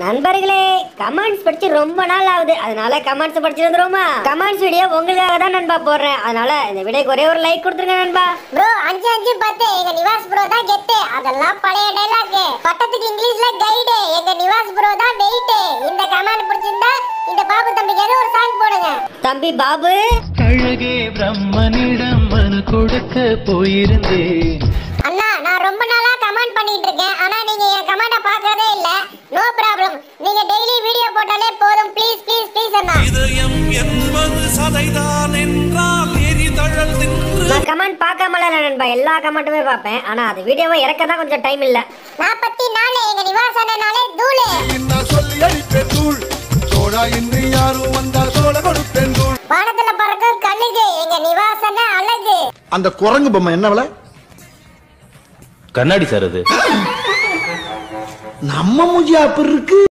நண்பர்களே கமெண்ட்ஸ் படிச்சு ரொம்ப நாள் ஆகுது அதனால கமெண்ட்ஸ் படிச்சு வந்துருவோமா கமெண்ட்ஸ் வீடியோ உங்களுக்காக தான் நண்பா போடுறேன் அதனால இந்த வீடியோக்கு ஒரே ஒரு லைக் கொடுத்துருங்க நண்பா ப்ரோ அஞ்சு அஞ்சு பத்து எங்க நிவாஸ் ப்ரோ தான் கெத்து அதெல்லாம் பழைய டைலாக் பட்டத்துக்கு இங்கிலீஷ்ல கைடு எங்க நிவாஸ் ப்ரோ தான் வெயிட் இந்த கமெண்ட் பிடிச்சிருந்தா இந்த பாபு தம்பிக்காக ஒரு சாங் போடுங்க தம்பி பாபு அழகே பிரம்மனிடம் மனு கொடுக்க போயிருந்தேன் அண்ணா நான் ரொம்ப நாளா கமெண்ட் பண்ணிட்டு இருக்கேன் ஆனா நீங்க என் கமெண்ட பார்க்கறதே இல்ல நோ ப்ராப்ளம் நீங்க டெய்லி வீடியோ போட்டாலே போதும் ப்ளீஸ் ப்ளீஸ் ப்ளீஸ் அண்ணா இதயம் என்பது சதைதான் என்றால் எரிதழல் தின்று நான் கமெண்ட் பார்க்காமல இல்ல நண்பா எல்லா கமெண்ட்டுமே பார்ப்பேன் ஆனா அது வீடியோவை இறக்க தான் கொஞ்சம் டைம் இல்ல நாற்பத்தி நாலு எங்க நிவாஸ் அண்ணனாலே தூளு நான் சொல்லி அடிப்பேன் தூள் தோழா இன்று யாரும் வந்தால் தோழ கொடுப்பேன் தூள் வானத்துல பறக்கும் கழுகு எங்க நிவாஸ் அண்ணன் அழகு அந்த குரங்கு பொம்மை என்ன விலை கண்ணாடி சார் அது நம்ம மூஞ்சி அப்படி இருக்கு